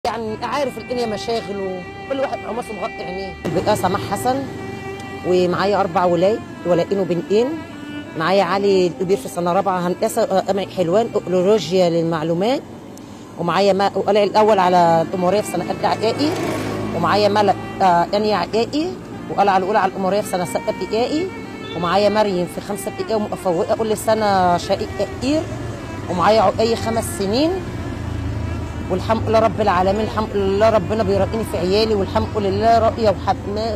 يعني عارف الدنيا مشاغل وكل واحد عماسه مغطي عينيه بقى سماح حسن ومعايا اربع ولاي ولائين وبنتين معايا علي الكبير في سنه رابعه هندسه امعي حلوان اكولوجيا للمعلومات ومعايا ما وقلع الاول على الاموريه في سنه ثالثه اعدادي ومعايا ملك آه ثانيه اعدادي وقلع الاولى على الاموريه في سنه سته ابتدائي ومعايا مريم في خمسه ابتدائي ومفوقه كل سنه شقيق تقدير ومعايا عقاي خمس سنين والحمد لله رب العالمين الحمد لله ربنا بيرقيني في عيالي والحمد لله راقيه وحماه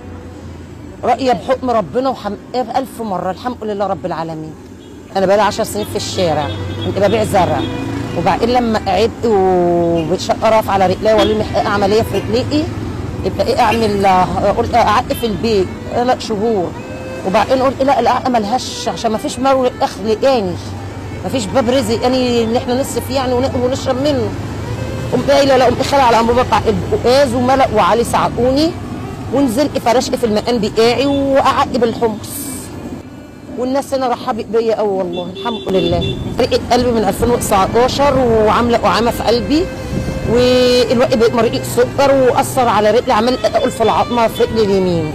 راقيه بحكم ربنا وحماه ألف مره الحمد لله رب العالمين انا بقالي 10 سنين في الشارع كنت ببيع زرع وبعدين لما قعدت وبتشق رف على رجلي وقالوا لي محققه عمليه في رجلي يبقى ايه اعمل قلت قعدت في البيت ثلاث شهور وبعدين قلت لا القعده ملهاش عشان ما فيش مر اخر تاني ما فيش باب رزق يعني ان احنا نصرف يعني وناكل ونشرب منه قمت قايله لا قمت خالع على امر بقع البقاز وملق وعلي سعقوني ونزلت فرشت في المكان بتاعي وقعدت بالحمص والناس هنا رحبت بيا قوي والله الحمد لله فرقت قلبي من 2019 وعامله قعامه في قلبي والوقت بقيت مريض سكر واثر على رجلي عمال اقول في العظمه في رجلي اليمين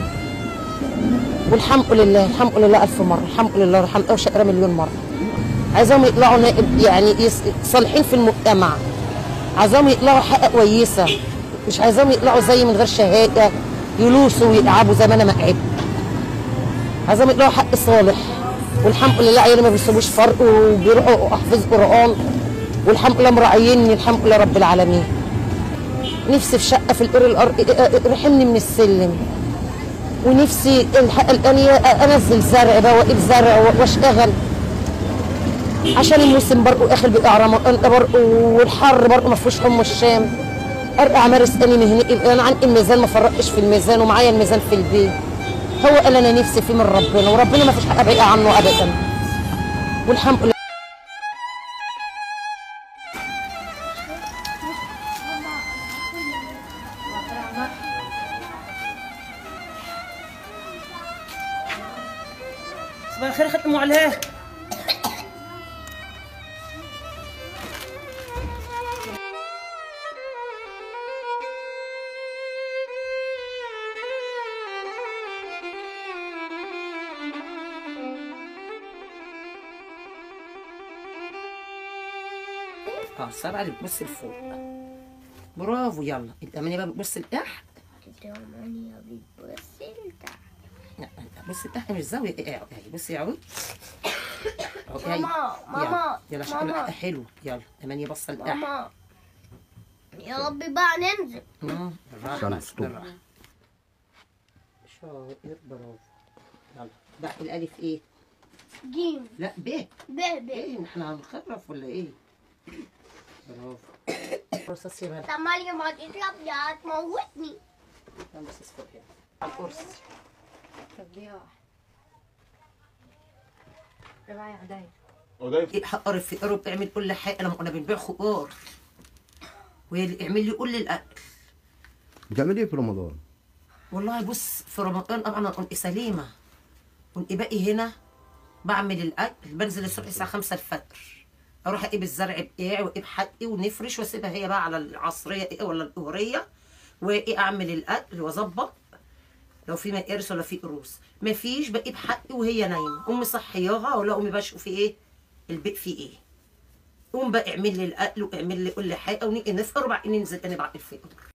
والحمد لله الحمد لله الف مره الحمد لله الحمد لله شاكره مليون مره عايزاهم يطلعوا يعني صالحين في المجتمع عايزاهم يطلعوا حق كويسه مش عايزاهم يطلعوا زي من غير شهاده يلوسوا ويتعبوا زي ما انا ما تعبت عايزاهم يطلعوا حق صالح والحمد لله عيالي ما بيسيبوش فرق وبيروحوا احفظ قران والحمد لله مراعيني الحمد لله رب العالمين نفسي في شقه في القر الارض رحمني من السلم ونفسي الحق الانيه انزل زرع بقى واجيب زرع واشتغل عشان الموسم برضه اخر بقى رمضان برضه والحر برضه ما فيهوش ام الشام ارجع امارس اني مهنتي انا عندي الميزان ما فرقتش في الميزان ومعايا الميزان في البيت هو قال انا نفسي فيه من ربنا وربنا ما فيش حق ابعد عنه ابدا والحمد لله صباح الخير ختموا عليها اه السبعه اللي بتبص لفوق برافو يلا الثمانيه بقى بتبص لتحت الثمانية بتبص لتحت لا بص لتحت مش زاويه ايه اهي بصي يا عود أهي. ماما، يلا. ماما، يلا شكلها ماما. حلو يلا ثمانيه بصه لتحت ماما يا ربي بقى ننزل مم، بالراحة عشان بس، الطول. بالراحة. شاطر برافو يلا بقى الالف ايه جيم لا ب ب ب ايه احنا هنخرف ولا ايه برافو رصاص يا بنات ثمانية ما تضرب يا هتموتني يلا رصاص فوق هنا على الكرسي ايه حقر في قرب بيعمل كل حاجه لما كنا بنبيع خضار وهي اللي اعمل لي كل الاكل بتعمل ايه في رمضان؟ والله بص في رمضان طبعا انا كنت سليمه كنت باقي هنا بعمل الاكل بنزل الصبح الساعه 5 الفجر اروح اجيب الزرع بتاعي واجيب حقي ونفرش واسيبها هي بقى على العصريه ايه ولا الظهريه وايه اعمل الاكل واظبط لو في مقارس ولا في قروس مفيش بجيب حقي وهي نايمه امي صحياها ولا امي بشوف في ايه البيت فيه ايه قوم بقى اعمل لي الاكل واعمل لي كل حاجه ونيجي نفطر وبعدين ننزل انا بعد الفطر